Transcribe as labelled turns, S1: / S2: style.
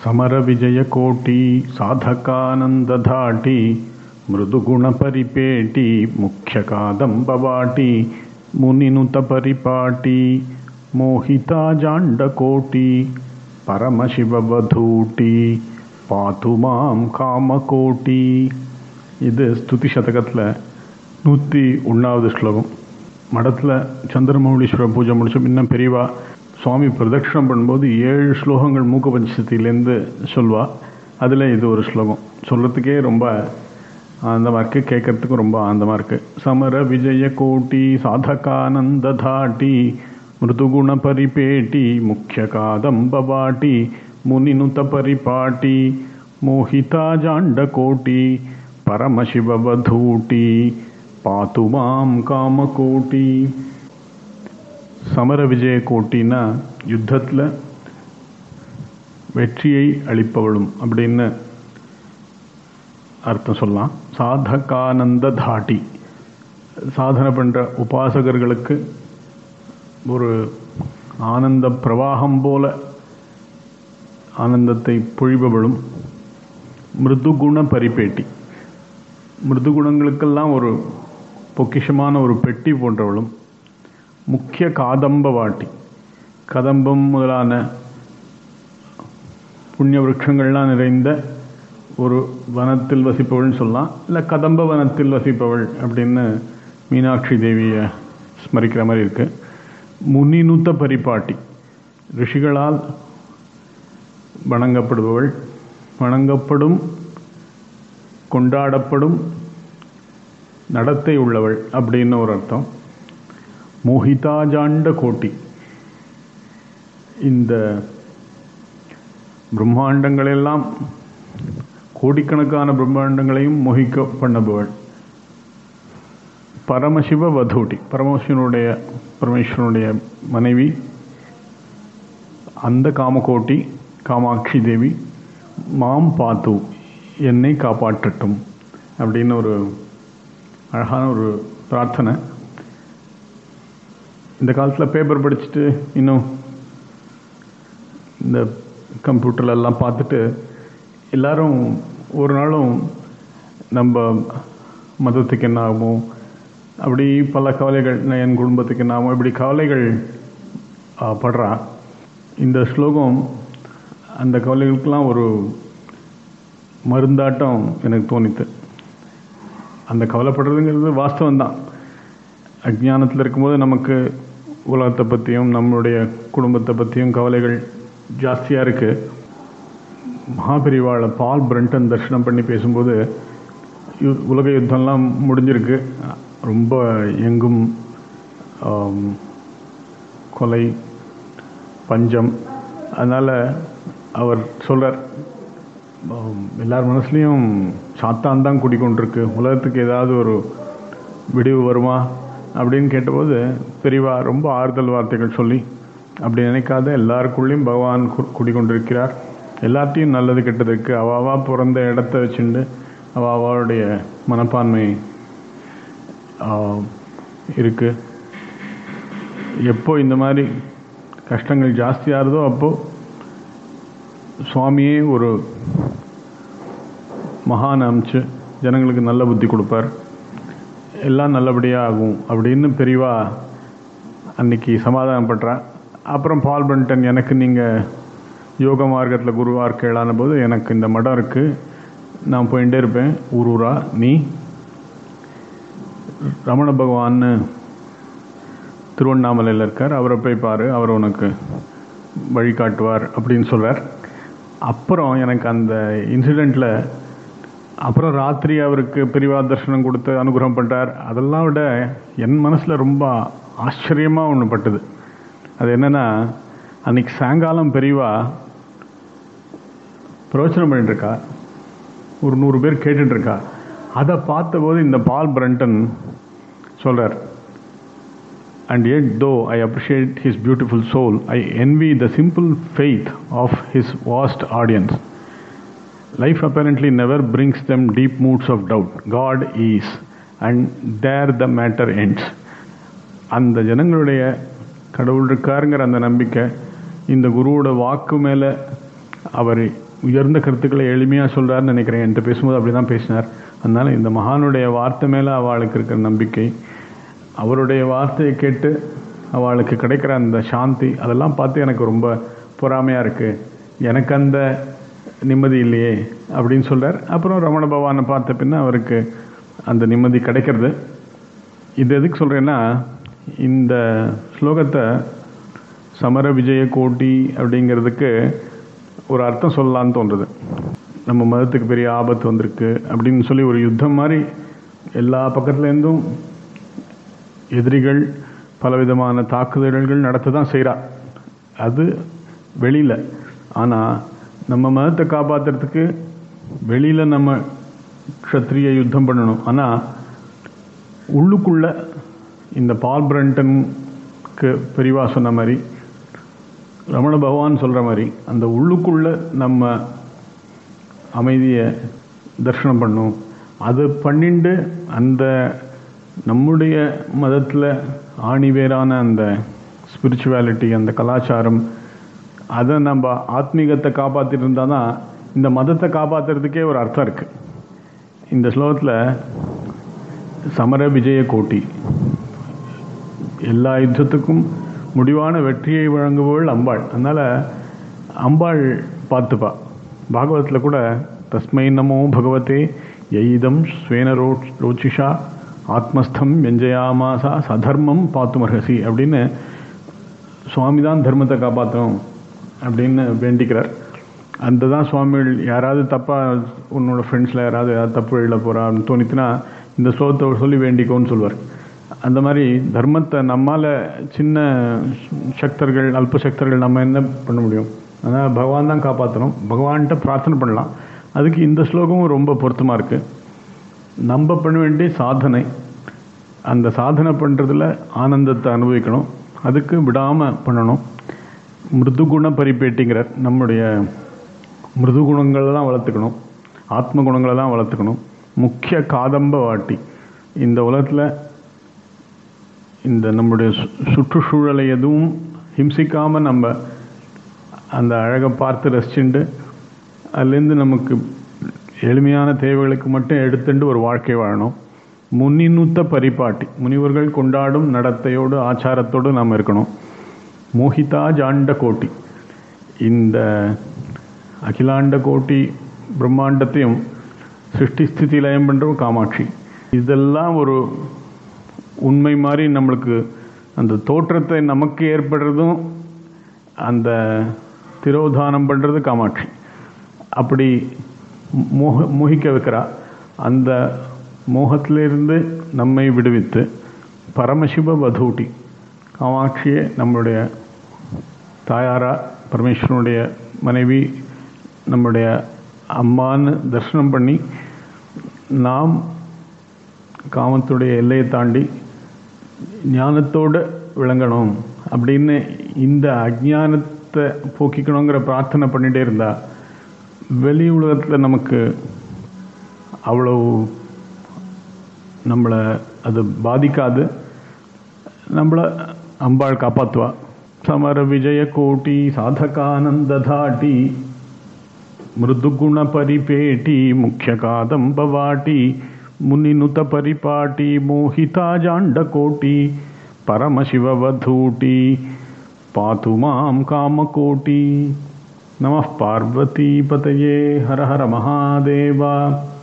S1: समरविजयकोटि साधकानन्दधाटि मृदुगुणपरिपेटि मुख्यकादम्बवाटि मुनिनुतपरिपाटि मोहिता जाण्डकोटि பரமசிவவதூட்டி பாத்துமாம் காமகோட்டி இது ஸ்துதி சதகத்தில் நூற்றி ஒன்றாவது ஸ்லோகம் மடத்தில் சந்திரமௌலீஸ்வரர் பூஜை முடிச்சோம் இன்னும் பெரியவா சுவாமி பிரதட்சணம் பண்ணும்போது ஏழு ஸ்லோகங்கள் மூக்க பஞ்சத்திலேருந்து சொல்வா அதில் இது ஒரு ஸ்லோகம் சொல்கிறதுக்கே ரொம்ப ஆனந்தமாக இருக்குது கேட்கறதுக்கும் ரொம்ப ஆனந்தமாக இருக்குது சமர விஜய கோட்டி சாதகானந்த தாட்டி మృదుగుణ పరిపేటి ముఖ్య కాదంబవాటి మునినుత పరిపాటి మోహితాజాండకోటి పరమశివవధూటి పాతు మాం కామకోటి சமர விஜய கோட்டின்னா யுத்தத்தில் வெற்றியை அளிப்பவளும் அப்படின்னு அர்த்தம் சொல்லலாம் சாதகானந்த தாட்டி சாதனை பண்ணுற உபாசகர்களுக்கு ஒரு ஆனந்த பிரவாகம் போல ஆனந்தத்தை பொழிபவளும் மிருதுகுண பரிப்பேட்டி மிருதுகுணங்களுக்கெல்லாம் ஒரு பொக்கிஷமான ஒரு பெட்டி போன்றவளும் முக்கிய காதம்ப வாட்டி கதம்பம் முதலான புண்ணிய விரக்ஷங்கள்லாம் நிறைந்த ஒரு வனத்தில் வசிப்பவள்னு சொல்லலாம் இல்லை கதம்ப வனத்தில் வசிப்பவள் அப்படின்னு மீனாட்சி தேவியை ஸ்மரிக்கிற மாதிரி இருக்குது முனினுத்த பரிபாட்டி ரிஷிகளால் வணங்கப்படுபவள் வணங்கப்படும் கொண்டாடப்படும் நடத்தை உள்ளவள் அப்படின்னு ஒரு அர்த்தம் மோகிதாஜாண்ட கோட்டி இந்த பிரம்மாண்டங்களெல்லாம் கோடிக்கணக்கான பிரம்மாண்டங்களையும் மோகிக்க பண்ணுபவள் பரமசிவ வதூட்டி பரமசிவனுடைய பரமேஸ்வரனுடைய மனைவி அந்த காமகோட்டி காமாட்சி தேவி மாம் பாத்து என்னை காப்பாற்றட்டும் அப்படின்னு ஒரு அழகான ஒரு பிரார்த்தனை இந்த காலத்தில் பேப்பர் படிச்சுட்டு இன்னும் இந்த கம்ப்யூட்டர்லெல்லாம் பார்த்துட்டு எல்லாரும் ஒரு நாளும் நம்ம மதத்துக்கு என்ன ஆகும் அப்படி பல கவலைகள் என் குடும்பத்துக்கு நாம இப்படி கவலைகள் படுறா இந்த ஸ்லோகம் அந்த கவலைகளுக்கெல்லாம் ஒரு மருந்தாட்டம் எனக்கு தோணித்து அந்த கவலைப்படுறதுங்கிறது வாஸ்தவம் தான் அஜ்ஞானத்தில் இருக்கும்போது நமக்கு உலகத்தை பற்றியும் நம்மளுடைய குடும்பத்தை பற்றியும் கவலைகள் ஜாஸ்தியாக இருக்குது மகாபெரிவாளை பால் பிரண்டன் தரிசனம் பண்ணி பேசும்போது உலக யுத்தம்லாம் முடிஞ்சிருக்கு ரொம்ப எங்கும் கொலை பஞ்சம் அதனால் அவர் சொல்கிறார் எல்லார் மனசுலேயும் சாத்தான் தான் குடிக்கொண்டிருக்கு உலகத்துக்கு ஏதாவது ஒரு விடிவு வருமா அப்படின்னு கேட்டபோது பெரியவா ரொம்ப ஆறுதல் வார்த்தைகள் சொல்லி அப்படி நினைக்காத எல்லாருக்குள்ளேயும் பகவான் குடிக்கொண்டிருக்கிறார் எல்லாத்தையும் நல்லது கெட்டதுக்கு அவாவா பிறந்த இடத்த வச்சுண்டு அவாவாவுடைய மனப்பான்மை இருக்கு எப்போ இந்த மாதிரி கஷ்டங்கள் ஜாஸ்தியாகிறதோ அப்போது சுவாமியே ஒரு மகான் அமிச்சு ஜனங்களுக்கு நல்ல புத்தி கொடுப்பார் எல்லாம் நல்லபடியாக ஆகும் அப்படின்னு பெரியவா அன்னைக்கு சமாதானப்படுறா அப்புறம் பால் பண்டன் எனக்கு நீங்கள் யோக மார்க்கத்தில் குருவாக இருக்கலான போது எனக்கு இந்த மடம் இருக்குது நான் போயிட்டே இருப்பேன் ஊர் ஊரா நீ ரமண பகவான்னு திருவண்ணாமலையில் இருக்கார் அவரை போய் பாரு அவர் உனக்கு வழிகாட்டுவார் அப்படின்னு சொல்கிறார் அப்புறம் எனக்கு அந்த இன்சிடெண்ட்டில் அப்புறம் ராத்திரி அவருக்கு பிரிவா தர்ஷனம் கொடுத்து அனுகிரகம் பண்ணுறார் அதெல்லாம் விட என் மனசில் ரொம்ப ஆச்சரியமாக ஒன்று பட்டுது அது என்னென்னா அன்னைக்கு சாயங்காலம் பெரியவா பிரயோச்சனம் பண்ணிட்டுருக்கா ஒரு நூறு பேர் கேட்டுட்ருக்கா அதை பார்த்தபோது இந்த பால் பிரண்டன் சொல்கிறார் and yet though I appreciate his beautiful soul, I envy the simple faith of his vast audience. Life apparently never brings them deep moods of doubt. God is, and there the matter ends. அந்த ஜனங்களுடைய கடவுள் இருக்காருங்கிற அந்த நம்பிக்கை இந்த குருவோட வாக்கு மேலே அவர் உயர்ந்த கருத்துக்களை எளிமையாக சொல்கிறாருன்னு நினைக்கிறேன் என்கிட்ட பேசும்போது அப்படி தான் பேசினார் அதனால் இந்த மகானுடைய வார்த்தை மேலே அவளுக்கு இருக்கிற நம்பிக்கை அவருடைய வார்த்தையை கேட்டு அவளுக்கு கிடைக்கிற அந்த சாந்தி அதெல்லாம் பார்த்து எனக்கு ரொம்ப பொறாமையாக இருக்குது எனக்கு அந்த நிம்மதி இல்லையே அப்படின்னு சொல்கிறார் அப்புறம் ரமண பகவானை பார்த்த பின்ன அவருக்கு அந்த நிம்மதி கிடைக்கிறது இது எதுக்கு சொல்கிறேன்னா இந்த ஸ்லோகத்தை சமர விஜய கோட்டி அப்படிங்கிறதுக்கு ஒரு அர்த்தம் சொல்லலான்னு தோன்றுது நம்ம மதத்துக்கு பெரிய ஆபத்து வந்திருக்கு அப்படின்னு சொல்லி ஒரு யுத்தம் மாதிரி எல்லா பக்கத்துலேருந்தும் எதிரிகள் பலவிதமான தாக்குதல்கள் நடத்த தான் செய்கிறா அது வெளியில் ஆனால் நம்ம மதத்தை காப்பாற்றுறதுக்கு வெளியில் நம்ம க்ஷத்ரிய யுத்தம் பண்ணணும் ஆனால் உள்ளுக்குள்ள இந்த பால் பிரண்டனுக்கு பெரிவா சொன்ன மாதிரி ரமண பகவான் சொல்கிற மாதிரி அந்த உள்ளுக்குள்ள நம்ம அமைதியை தர்ஷனம் பண்ணும் அது பண்ணிண்டு அந்த நம்முடைய மதத்தில் ஆணிவேரான அந்த ஸ்பிரிச்சுவாலிட்டி அந்த கலாச்சாரம் அதை நம்ம ஆத்மீகத்தை காப்பாற்றிட்டு இருந்தால் தான் இந்த மதத்தை காப்பாற்றுறதுக்கே ஒரு அர்த்தம் இருக்குது இந்த ஸ்லோகத்தில் சமர விஜய கோட்டி எல்லா யுத்தத்துக்கும் முடிவான வெற்றியை வழங்குபவள் அம்பாள் அதனால் அம்பாள் பார்த்துப்பா பாகவதத்தில் கூட தஸ்மை நமோ பகவதே எய்தம் ஸ்வேன ரோ ரோச்சிஷா ஆத்மஸ்தம் வெஞ்சயாமாசா சதர்மம் பாத்துமர்ஹசி அப்படின்னு சுவாமி தான் தர்மத்தை காப்பாற்றணும் அப்படின்னு வேண்டிக்கிறார் அந்த தான் சுவாமிகள் யாராவது தப்பாக உன்னோட ஃப்ரெண்ட்ஸில் யாராவது யாராவது தப்பு எழுத போகிறான்னு தோணித்துனா இந்த ஸ்லோகத்தை சொல்லி வேண்டிக்கோன்னு சொல்வார் அந்த மாதிரி தர்மத்தை நம்மால் சின்ன சக்தர்கள் அல்ப சக்தர்கள் நம்ம என்ன பண்ண முடியும் அதனால் பகவான் தான் காப்பாற்றணும் பகவான்கிட்ட பிரார்த்தனை பண்ணலாம் அதுக்கு இந்த ஸ்லோகமும் ரொம்ப பொருத்தமாக இருக்குது நம்ம பண்ண வேண்டிய சாதனை அந்த சாதனை பண்ணுறதுல ஆனந்தத்தை அனுபவிக்கணும் அதுக்கு விடாமல் பண்ணணும் மிருதுகுண பரிப்பேட்டிங்கிறார் நம்முடைய மிருது குணங்களை தான் வளர்த்துக்கணும் ஆத்ம குணங்களை தான் வளர்த்துக்கணும் முக்கிய காதம்ப வாட்டி இந்த உலகத்தில் இந்த நம்முடைய சுற்றுச்சூழலை எதுவும் ஹிம்சிக்காமல் நம்ம அந்த அழகை பார்த்து ரசிச்சுண்டு அதுலேருந்து நமக்கு எளிமையான தேவைகளுக்கு மட்டும் எடுத்துட்டு ஒரு வாழ்க்கை வாழணும் முன்னினுத்த பரிபாட்டி முனிவர்கள் கொண்டாடும் நடத்தையோடு ஆச்சாரத்தோடு நாம் இருக்கணும் மோகிதா ஜாண்ட கோட்டி இந்த அகிலாண்ட கோட்டி பிரம்மாண்டத்தையும் சிருஷ்டி ஸ்திதி லயம் பண்ணுறோம் காமாட்சி இதெல்லாம் ஒரு உண்மை மாதிரி நம்மளுக்கு அந்த தோற்றத்தை நமக்கு ஏற்படுறதும் அந்த திரோதானம் பண்ணுறது காமாட்சி அப்படி மோக மோகிக்க வைக்கிறா அந்த மோகத்திலிருந்து நம்மை விடுவித்து பரமசிவ வதூட்டி காமாட்சியே நம்மளுடைய தாயாரா பரமேஸ்வரனுடைய மனைவி நம்முடைய அம்மான்னு தரிசனம் பண்ணி நாம் காமத்துடைய எல்லையை தாண்டி ஞானத்தோடு விளங்கணும் அப்படின்னு இந்த அஜானத்தை போக்கிக்கணுங்கிற பிரார்த்தனை பண்ணிகிட்டே இருந்தா வெளி உலகத்தில் நமக்கு அவ்வளோ நம்மளை அது பாதிக்காது நம்மளை அம்பாள் காப்பாற்றுவா சமர விஜய கோட்டி சாதகானந்ததாட்டி மிருதுகுண பரிபேட்டி முக்கிய காதம்பவாட்டி ಮುನಿನುತ ಪರಿಪಾಟಿ ಮೋಹಿತಾ ಜಾಂಡಕೋಟಿ ಪರಮಶಿವವಧೂಟಿ ಪಾತು ಮಾಂ ಕಾಮಕೋಟಿ ನಮಃ ಪಾರ್ವತೀಪತಯೇ ಹರ ಹರ ಮಹಾದೇವ